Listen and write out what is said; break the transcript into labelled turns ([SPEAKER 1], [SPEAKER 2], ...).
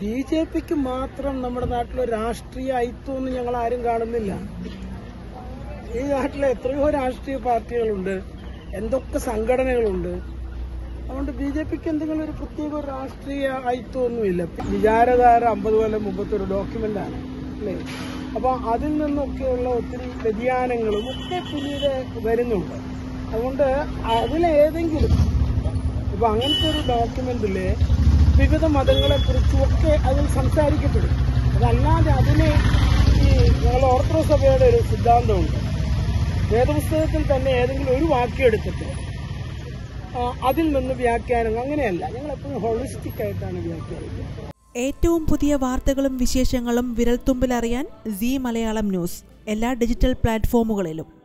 [SPEAKER 1] B J പിക്ക് മാത്രം നമ്മുടെ നാട്ടിലെ രാഷ്ട്രീയ ഐത്വമൊന്നും ഞങ്ങൾ ആരും കാണുന്നില്ല ഈ നാട്ടിലെ എത്രയോ രാഷ്ട്രീയ പാർട്ടികളുണ്ട് എന്തൊക്കെ സംഘടനകളുണ്ട് അതുകൊണ്ട് ബി ജെ പിക്ക് എന്തെങ്കിലും ഒരു പ്രത്യേക ഒരു രാഷ്ട്രീയ ഐത്വമൊന്നുമില്ല വിചാരധാര അമ്പത് കൊല്ലം മുമ്പത്തെ ഒരു ഡോക്യുമെന്റ് ആണ് അല്ലേ അപ്പൊ അതിൽ നിന്നൊക്കെയുള്ള ഒത്തിരി വ്യതിയാനങ്ങളും ഒക്കെ പിന്നീട് വരുന്നുണ്ട് അതുകൊണ്ട് അതിലേതെങ്കിലും ഇപ്പൊ അങ്ങനത്തെ ഒരു ഡോക്യുമെന്റില് വിവിധ മതങ്ങളെ കുറിച്ചുമൊക്കെ അതിൽ സംസാരിക്കപ്പെടും അതല്ലാതെ അതിന് ഈ ഞങ്ങൾ ഓർത്തഡോക്സ് സഭയുടെ ഒരു സിദ്ധാന്തമുണ്ട് വേദപുസ്തകത്തിൽ തന്നെ ഏതെങ്കിലും ഒരു വാക്യം എടുത്തിട്ട് ആ, അതിൽ നിന്ന് വ്യാഖ്യാനം അങ്ങനെയല്ല ഞങ്ങൾ എപ്പോഴും ഹോളിസ്റ്റിക് ആയിട്ടാണ് വ്യാഖ്യാനിക്കുന്നത്
[SPEAKER 2] ഏറ്റവും പുതിയ വാർത്തകളും വിശേഷങ്ങളും വിരൽത്തുമ്പിലറിയാൻ സി മലയാളം ന്യൂസ് എല്ലാ ഡിജിറ്റൽ പ്ലാറ്റ്ഫോമുകളിലും